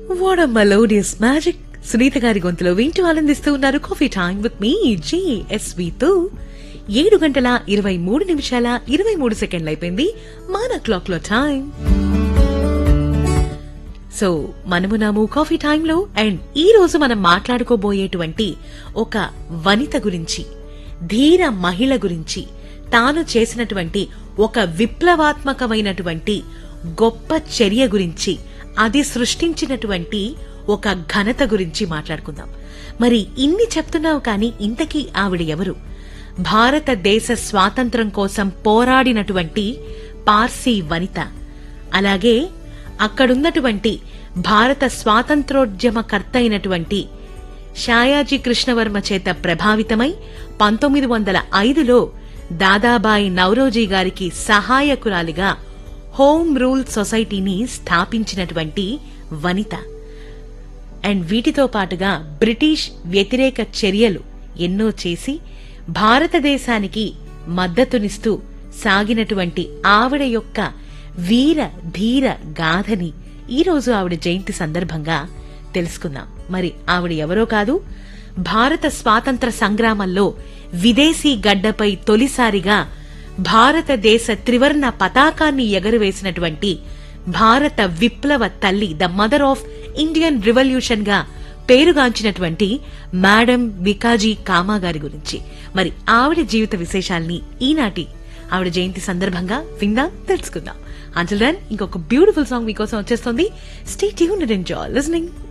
what melodious magic Sunitha గారి గొంతులో వింటూ ఆనందిస్తూ ఉన్నారు కాఫీ టైం విత్ మీ జేఎస్వి తో ఏడు గంటల ఇరవై మూడు నిమిషాల ఇరవై మూడు సెకండ్లు అయిపోయింది మన క్లాక్ లో టైం సో మనమున్నాము కాఫీ టైంలో అండ్ ఈ రోజు మనం మాట్లాడుకోబోయేటువంటి ఒక వనిత గురించి ధీర మహిళ గురించి తాను చేసినటువంటి ఒక విప్లవాత్మకమైనటువంటి గొప్ప చర్య గురించి అది సృష్టించినటువంటి ఒక ఘనత గురించి మాట్లాడుకుందాం మరి ఇన్ని చెప్తున్నావు కానీ ఇంతకీ ఆవిడ ఎవరు భారతదేశ స్వాతంత్రం కోసం పోరాడినటువంటి పార్సీ వనిత అలాగే అక్కడున్నటువంటి భారత స్వాతంత్రోద్యమకర్త అయినటువంటి షాయాజీ కృష్ణవర్మ చేత ప్రభావితమై పంతొమ్మిది వందల ఐదులో దాదాబాయి నౌరోజీ గారికి సహాయకురాలిగా హోమ్ రూల్ సొసైటీని స్థాపించినటువంటి వనిత అండ్ వీటితో పాటుగా బ్రిటిష్ వ్యతిరేక చర్యలు ఎన్నో చేసి భారతదేశానికి మద్దతునిస్తూ సాగినటువంటి ఆవిడ యొక్క వీర ధీర గాథని ఈరోజు ఆవిడ జయంతి సందర్భంగా తెలుసుకుందాం మరి ఆవిడ ఎవరో కాదు భారత స్వాతంత్ర సంగ్రామంలో విదేశీ గడ్డపై తొలిసారిగా భారతదేశ త్రివర్ణ పతాకాన్ని ఎగరవేసినటువంటి భారత విప్లవ తల్లి the mother of Indian revolution గా పేరుగాంచినటువంటి మేడం వికాజీ కామా గారి గురించి మరి ఆవిడ జీవిత విశేషాల్ని ఈనాటి ఆవిడ జయంతి సందర్భంగా విందాం తెలుసుకుందాం అంటల్ దెన్ ఇంకొక బ్యూటిఫుల్ సాంగ్ మీకోసం వచ్చేస్తుంది stay tune and enjoy listening